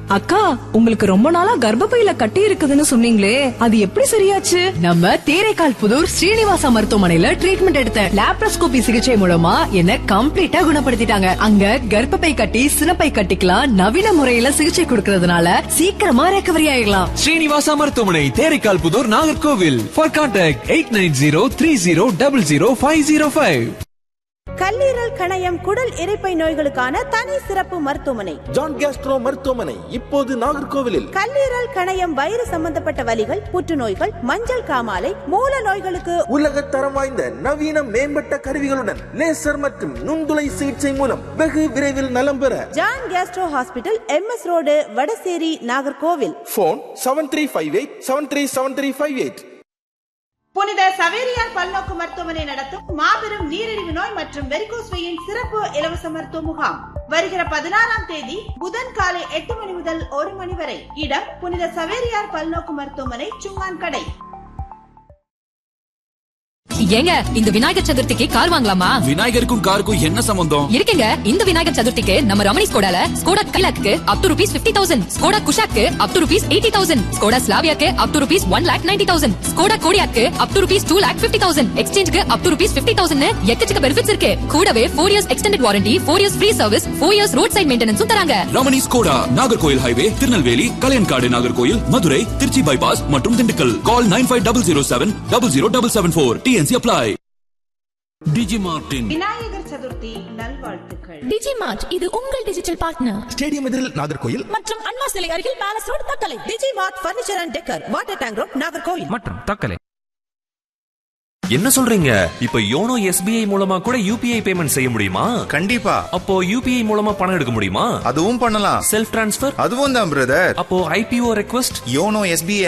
அக்கா உங்களுக்கு ரொம்ப நாளா கர்ப்பப்பையில கட்டி இருக்குதுன்னு சொன்னீங்களே அது எப்படி சரியாச்சு நம்ம தேரைக்கால் புதூர் ஸ்ரீனிவாசா மருத்துவமனையில ட்ரீட்மெண்ட் எடுத்தேன் லாப்ரோஸ்கோபி சிகிச்சை மூலமா என்ன கம்ப்ளீட்டா குணப்படுத்திட்டாங்க அங்க கர்ப்பப்பை கட்டி சினப்பை கட்டிக்கலாம் நவீன முறையில சிகிச்சை கொடுக்கறதுனால சீக்கிரமா ரெக்கவரி ஆயிடலாம் ஸ்ரீனிவாசா மருத்துவமனை Theraikal Pudur Nagercoil for contact eight nine zero three zero double zero five zero five கல்லீரல் கணையம் குடல் இரைப்பை நோய்களுக்கான தனி சிறப்பு மருத்துவமனை ஜான் கேஸ்ட்ரோ மருத்துவமனை இப்போது நாகர்கோவிலில் கல்லீரல் கணையம் வயிறு சம்பந்தப்பட்ட வலிகள் புற்றுநோய்கள் மஞ்சள் காமாலை மூல நோய்களுக்கு உலக தரம் வாய்ந்த நவீன மேம்பட்ட கருவிகளுடன் லேசர் மற்றும் நுண்துளை சிகிச்சை மூலம் வெகு விரைவில் நலம் பெற John gastro hospital M S road Vadasery Nagercoil phone seven three five eight seven three seven three five eight புனித சவேரியார் பல்நோக்கு மருத்துவமனை நடத்தும் மாபெரும் நீரிழிவு நோய் மற்றும் வெரிகோஸ் வெயின் சிறப்பு இலவச மருத்துவ முகாம் வருகிற பதினாறாம் தேதி புதன் காலை எட்டு மணி முதல் ஒரு மணி வரை இடம் புனித சவேரியார் பல்நோக்கு மருத்துவமனை சுங்கான் கடை ஏங்க இந்த விநாயகர் சதுர்த்திக்கு கார் வாங்கலாமா விநாயகருக்கும் காருக்கும் என்ன சம்பந்தம் இருக்கீங்க இந்த விநாயகர் சதுர்த்திக்கு நம்ம ரமணி ஸ்கோடால ஸ்கோடா கைலாக்கு up to rupees fifty thousand Skoda குஷாக்கு up to rupees eighty thousand Skoda ஸ்லாவியாக்கு up to rupees one lakh ninety thousand Skoda கோடியாக்கு up to rupees two lakh fifty thousand எக்ஸ்சேஞ்சுக்கு up to rupees fifty thousand எக்கச்சக்க benefits இருக்கு கூடவே four years extended warranty four years free service four years road side மெயின்டெனன்ஸும் தராங்க Ramani Skoda Nagercoil highway Tirunelveli Kalaiyankadu Nagercoil Madurai Trichy bypass மற்றும் Dindigul call nine five double zero seven double zero double seven four TNC apply டிஜிமார்டின் விநாயகர் சதுர்த்தி நல்வாழ்த்துக்கள் DigiMart இது உங்கள் டிஜிட்டல் பார்ட்னர் ஸ்டேடியம் எதிரில் நாகர்கோயில் மற்றும் அண்ணா சிலை அருகில் palace road Thuckalay DigiMart furniture and decor water tank road Nagercoil மற்றும் தக்கலை என்ன சொல்றீங்க இப்ப யோனோ எஸ்பிஐ மூலமா கூட யூபிஐ பேமெண்ட் செய்ய முடியுமா கண்டிப்பா அப்போ யூபிஐ மூலமா பணம் எடுக்க முடியுமா அதுவும் பண்ணலாம் செல்ஃப் டிரான்ஸ்ஃபர் அதுவும் தான் பிரதர் அப்போ ஐபிஓ ரெக்வஸ்ட் யோனோ எஸ்பிஐ